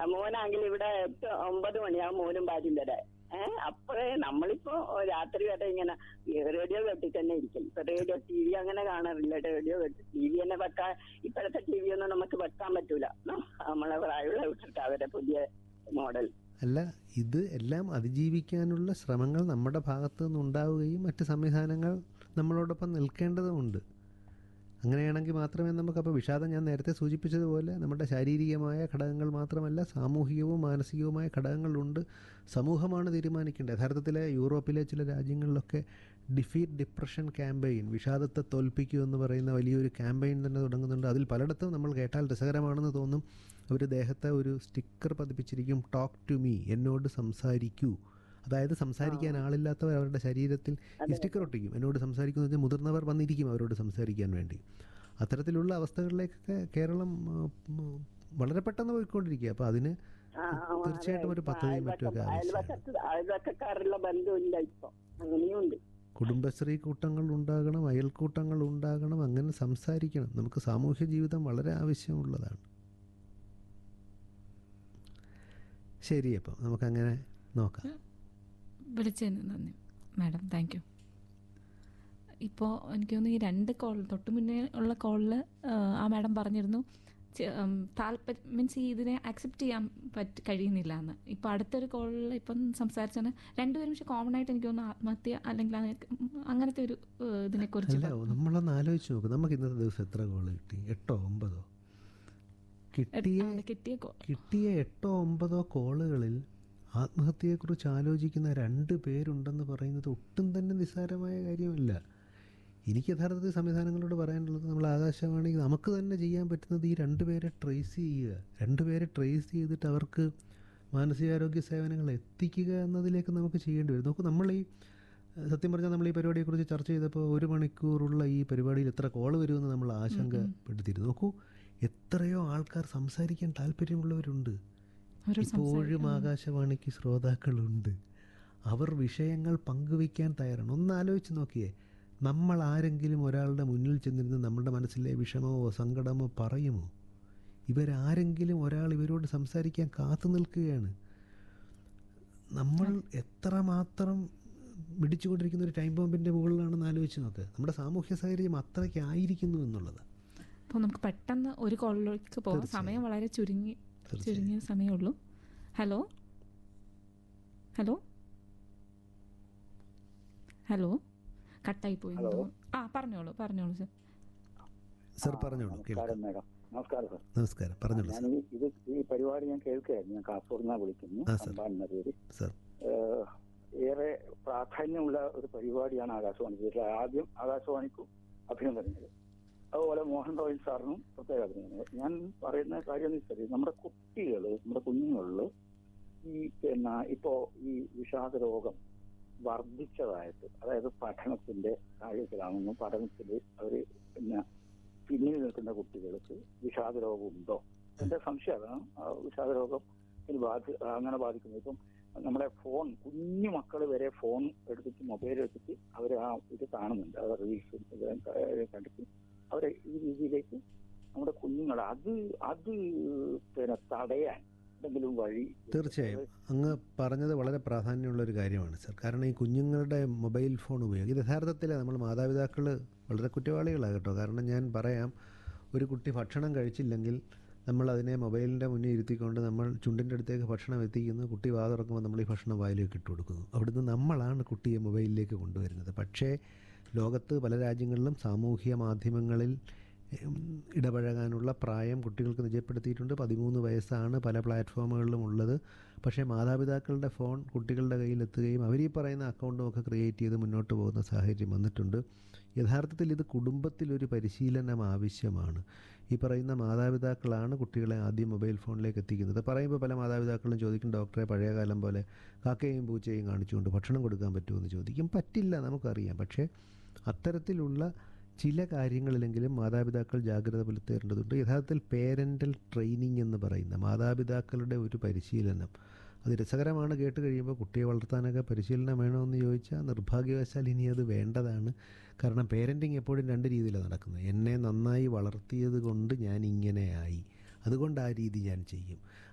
മോനാണെങ്കിൽ ഇവിടെ എട്ട് ഒമ്പത് മണിയാവും മോനും ഭാര്യയും വരെ ഏഹ് അപ്പോഴേ നമ്മളിപ്പോ രാത്രി വരെ ഇങ്ങനെ റേഡിയോ കേട്ടി തന്നെ ഇരിക്കും ഇപ്പൊ റേഡിയോ ടി വി അങ്ങനെ കാണാറില്ല റേഡിയോ കേട്ട് ടി വി തന്നെ വെക്കാൻ ഇപ്പോഴത്തെ ടി വി ഒന്നും നമുക്ക് വെക്കാൻ പറ്റൂല നമ്മളെ പ്രായമുള്ള വിട്ടിട്ട് അവരെ പുതിയ മോഡൽ അല്ല ഇത് എല്ലാം അതിജീവിക്കാനുള്ള ശ്രമങ്ങൾ നമ്മുടെ ഭാഗത്തു നിന്നുണ്ടാവുകയും മറ്റ് സംവിധാനങ്ങൾ നമ്മളോടൊപ്പം നിൽക്കേണ്ടതുമുണ്ട് അങ്ങനെയാണെങ്കിൽ മാത്രമേ നമുക്ക് അപ്പോൾ വിഷാദം ഞാൻ നേരത്തെ സൂചിപ്പിച്ചതുപോലെ നമ്മുടെ ശാരീരികമായ ഘടകങ്ങൾ മാത്രമല്ല സാമൂഹികവും മാനസികവുമായ ഘടകങ്ങളുണ്ട് സമൂഹമാണ് തീരുമാനിക്കേണ്ടത് യഥാർത്ഥത്തിൽ യൂറോപ്പിലെ ചില രാജ്യങ്ങളിലൊക്കെ ഡിഫീറ്റ് ഡിപ്രഷൻ ക്യാമ്പയിൻ വിഷാദത്തെ തോൽപ്പിക്കൂ എന്ന് പറയുന്ന വലിയൊരു ക്യാമ്പയിൻ തന്നെ തുടങ്ങുന്നുണ്ട് അതിൽ പലയിടത്തും നമ്മൾ കേട്ടാൽ രസകരമാണെന്ന് തോന്നും അവർ ദേഹത്തെ ഒരു സ്റ്റിക്കർ പതിപ്പിച്ചിരിക്കും ടോക്ക് ടു മീ എന്നോട് സംസാരിക്കൂ അതായത് സംസാരിക്കാൻ ആളില്ലാത്തവർ അവരുടെ ശരീരത്തിൽ ഈ സ്റ്റിക്കർ ഒട്ടിക്കും എന്നോട് സംസാരിക്കുന്നത് വെച്ചാൽ മുതിർന്നവർ വന്നിരിക്കും അവരോട് സംസാരിക്കാൻ വേണ്ടി അത്തരത്തിലുള്ള അവസ്ഥകളിലേക്കൊക്കെ കേരളം ആ, ഉം, വളരെ പെട്ടെന്ന് പോയിക്കൊണ്ടിരിക്കുക അപ്പോൾ അതിന് തീർച്ചയായിട്ടും ഒരു പദ്ധതിയും മറ്റുമൊക്കെ ആവശ്യമാണ് അയൽവക്കത്ത് അയൽവക്കക്കാരുള്ള ബന്ധമില്ല ഇപ്പൊ അങ്ങനെയുണ്ട് കുടുംബശ്രീ കൂട്ടങ്ങൾ ഉണ്ടാകണം അയൽക്കൂട്ടങ്ങൾ ഉണ്ടാകണം അങ്ങനെ സംസാരിക്കണം നമുക്ക് സാമൂഹ്യ ജീവിതം വളരെ ആവശ്യമുള്ളതാണ് ശരി അപ്പം നമുക്കങ്ങനെ നോക്കാം വിളിച്ചതിന് നന്ദി മാഡം താങ്ക് യു ഇപ്പോൾ എനിക്ക് തോന്നുന്നു ഈ രണ്ട് കോൾ തൊട്ട് മുന്നേ ഉള്ള കോളിൽ ആ മാഡം പറഞ്ഞിരുന്നു ചെ- ഉം, താല്പര്യം മീൻസ് ഈ ഇതിനെ അക്സെപ്റ്റ് ചെയ്യാൻ പറ്റ കഴിയുന്നില്ല എന്ന് ഇപ്പം അടുത്തൊരു കോളിൽ ഇപ്പം സംസാരിച്ചാണ് രണ്ടുപേരും പക്ഷെ കോമൺ ആയിട്ട് എനിക്ക് തോന്നുന്നു ആത്മഹത്യ അല്ലെങ്കിൽ അങ്ങ- അങ്ങനത്തെ ഒരു ഏഹ്, ഇതിനെക്കുറിച്ച് അല്ല നമ്മളൊന്ന് ആലോചിച്ച് നോക്ക് നമുക്ക് ഇന്നത്തെ ദിവസം എത്ര കോള് കിട്ടി എട്ടോ ഒമ്പതോ കിട്ടിയ ആണ് കിട്ടിയ കോ കിട്ടിയ എട്ടോ ഒമ്പതോ കോളുകളിൽ ആത്മഹത്യയെക്കുറിച്ച് ആലോചിക്കുന്ന രണ്ട് പേരുണ്ടെന്ന് പറയുന്നത് ഒട്ടും തന്നെ നിസ്സാരമായ കാര്യമല്ല എനിക്ക് യഥാർത്ഥത്തിൽ സംവിധാനങ്ങളോട് പറയാനുള്ളത് നമ്മൾ ആകാശവാണി നമുക്ക് തന്നെ ചെയ്യാൻ പറ്റുന്നത് ഈ രണ്ടുപേരെ ട്രേസ് ചെയ്യുക രണ്ടുപേരെ ട്രേസ് ചെയ്തിട്ട് അവർക്ക് മാനസികാരോഗ്യ സേവനങ്ങൾ എത്തിക്കുക എന്നതിലേക്ക് നമുക്ക് ചെയ്യേണ്ടി വരും നോക്കൂ നമ്മൾ ഈ ഏഹ്, സത്യം പറഞ്ഞാൽ നമ്മൾ ഈ പരിപാടിയെക്കുറിച്ച് ചർച്ച ചെയ്തപ്പോൾ ഒരു മണിക്കൂറുള്ള ഈ പരിപാടിയിൽ എത്ര കോള് വരുമെന്ന് നമ്മൾ ആശങ്കപ്പെടുത്തിയിരുന്നു നോക്കൂ എത്രയോ ആൾക്കാർ സംസാരിക്കാൻ താല്പര്യമുള്ളവരുണ്ട് അവരോട് ഇപ്പോഴും ആകാശവാണിക്ക് ശ്രോതാക്കളുണ്ട് അവർ വിഷയങ്ങൾ പങ്കുവയ്ക്കാൻ തയ്യാറാണ് ഒന്ന് ആലോചിച്ച് നോക്കിയേ നമ്മൾ ആരെങ്കിലും ഒരാളുടെ മുന്നിൽ ചെന്നിരുന്ന് നമ്മുടെ മനസ്സിലെ വിഷമമോ സങ്കടമോ പറയുമോ ഇവരാരെങ്കിലും ഒരാൾ ഇവരോട് സംസാരിക്കാൻ കാത്തു നിൽക്കുകയാണ് നമ്മൾ എത്രമാത്രം മിടിച്ചുകൊണ്ടിരിക്കുന്ന ഒരു ടൈം ബോംബിൻ്റെ മുകളിലാണെന്ന് ആലോചിച്ച് നോക്ക് നമ്മുടെ സാമൂഹ്യ സാഹചര്യം അത്രയ്ക്ക് ആയിരിക്കുന്നു എന്നുള്ളത് അപ്പോൾ നമുക്ക് പെട്ടെന്ന് ഒരു കോളിലേക്ക് പോകാം സമയം വളരെ ചുരുങ്ങി ചുരുങ്ങിയ സമയമുള്ളൂ ഹലോ ഹലോ ഹലോ കട്ടായി പോയി എന്ന് തോന്നുന്നു. ആ പറഞ്ഞോളൂ പറഞ്ഞോളൂ സർ സർ പറഞ്ഞോളൂ നമസ്കാരം കേൾക്കാം മേഡം നമസ്കാരം സർ നമസ്കാരം പറഞ്ഞോളൂ ഞാൻ സർ ഈ- ഇത് ഈ പരിപാടി ഞാൻ കേൾക്കുകയായിരുന്നു ഞാൻ കാസർഗോഡ് നിന്നാണ് വിളിക്കുന്നു ആ, സർ. അമ്പാൻ എന്ന പേര് സർ ഏഹ്, ഏറെ പ്രാധാന്യമുള്ള ഒരു പരിപാടിയാണ് ആകാശവാണി ഇതിൽ ആദ്യം ആകാശവാണിക്കും അഭിനന്ദനങ്ങൾ അതുപോലെ മോഹൻ റോയൽ സാറിനും പ്രത്യേക അഭിനന്ദനങ്ങൾ ഞാൻ പറയുന്ന കാര്യം എന്ന് വെച്ചാൽ നമ്മുടെ കുട്ടികൾ നമ്മുടെ കുഞ്ഞുങ്ങളിൽ ഈ പിന്നെ ഇപ്പോ ഈ വിഷാദ രോഗം വർദ്ധിച്ചതായിട്ട് അതായത് പഠനത്തിന്റെ കാര്യത്തിലാണെന്ന് പഠനത്തിൽ അവര് പിന്നെ പിന്നിൽ നിൽക്കുന്ന കുട്ടികൾക്ക് വിഷാദ രോഗം ഉണ്ടോ എന്റെ സംശയം അതാണ് ആ വിഷാദ രോഗം ഇത് ബാധി അങ്ങനെ ബാധിക്കുന്നത് ഇപ്പം നമ്മുടെ ഫോൺ കുഞ്ഞു മക്കൾ വരെ ഫോൺ എടുത്തിട്ട് മൊബൈൽ എടുത്തിട്ട് അവർ ആ ഇത് കാണുന്നുണ്ട് അവർ റീൽസും ഇതെല്ലാം ക- കണ്ടിട്ട് അവരെ ഈ രീതിയിലേക്ക് നമ്മുടെ കുഞ്ഞുങ്ങൾ അത് അത് പിന്നെ തടയാൻ എന്തെങ്കിലും വഴി തീർച്ചയായും അങ്ങ് പറഞ്ഞത് വളരെ പ്രാധാന്യമുള്ള ഒരു കാര്യമാണ് സർ കാരണം ഈ കുഞ്ഞുങ്ങളുടെ മൊബൈൽ ഫോൺ ഉപയോഗം ഇത് യഥാർത്ഥത്തിൽ നമ്മൾ മാതാപിതാക്കൾ വളരെ കുറ്റവാളികളാണ് കേട്ടോ കാരണം ഞാൻ പറയാം ഒരു കുട്ടി ഭക്ഷണം കഴിച്ചില്ലെങ്കിൽ നമ്മൾ അതിനെ മൊബൈലിൻ്റെ മുന്നിൽ ഇരുത്തിക്കൊണ്ട് നമ്മൾ ചുണ്ടിൻ്റെ അടുത്തേക്ക് ഭക്ഷണം എത്തിക്കുന്നു കുട്ടി വാ തുറക്കുമ്പോൾ നമ്മൾ ഈ ഭക്ഷണം വായിലേക്ക് ഇട്ട് കൊടുക്കുന്നു അവിടുന്ന് നമ്മളാണ് കുട്ടിയെ മൊബൈലിലേക്ക് കൊണ്ടുവരുന്നത് പക്ഷേ ലോകത്ത് പല രാജ്യങ്ങളിലും സാമൂഹ്യ മാധ്യമങ്ങളിൽ ഉം, ഇടപഴകാനുള്ള പ്രായം കുട്ടികൾക്ക് നിജപ്പെടുത്തിയിട്ടുണ്ട് പതിമൂന്ന് വയസ്സാണ് പല പ്ലാറ്റ്ഫോമുകളിലും ഉള്ളത് പക്ഷേ മാതാപിതാക്കളുടെ ഫോൺ കുട്ടികളുടെ കയ്യിലെത്തുകയും അവർ ഈ പറയുന്ന അക്കൗണ്ടും ഒക്കെ ക്രിയേറ്റ് ചെയ്ത് മുന്നോട്ട് പോകുന്ന സാഹചര്യം വന്നിട്ടുണ്ട് യഥാർത്ഥത്തിൽ ഇത് കുടുംബത്തിലൊരു പരിശീലനം ആവശ്യമാണ് ഈ പറയുന്ന മാതാപിതാക്കളാണ് കുട്ടികളെ ആദ്യം മൊബൈൽ ഫോണിലേക്ക് എത്തിക്കുന്നത് പറയുമ്പോൾ പല മാതാപിതാക്കളും ചോദിക്കും ഡോക്ടറെ പഴയ കാലം പോലെ കാക്കയും പൂച്ചയും കാണിച്ചുകൊണ്ട് ഭക്ഷണം കൊടുക്കാൻ പറ്റുമെന്ന് ചോദിക്കും പറ്റില്ല നമുക്കറിയാം പക്ഷേ അത്തരത്തിലുള്ള ചില കാര്യങ്ങളിലെങ്കിലും മാതാപിതാക്കൾ ജാഗ്രത പുലർത്തേണ്ടതുണ്ട് യഥാർത്ഥത്തിൽ പേരൻ്റൽ ട്രെയിനിങ് എന്ന് പറയുന്ന മാതാപിതാക്കളുടെ ഒരു പരിശീലനം അത് രസകരമാണ് കേട്ട് കഴിയുമ്പോൾ കുട്ടിയെ വളർത്താനൊക്കെ പരിശീലനം വേണമെന്ന് ചോദിച്ചാൽ നിർഭാഗ്യവശാൽ ഇനി അത് വേണ്ടതാണ് കാരണം പേരൻറ്റിങ് എപ്പോഴും രണ്ട് രീതിയിലാണ് നടക്കുന്നത് എന്നെ നന്നായി വളർത്തിയത് കൊണ്ട് ഞാൻ ഇങ്ങനെയായി അതുകൊണ്ട് ആ രീതി ഞാൻ ചെയ്യും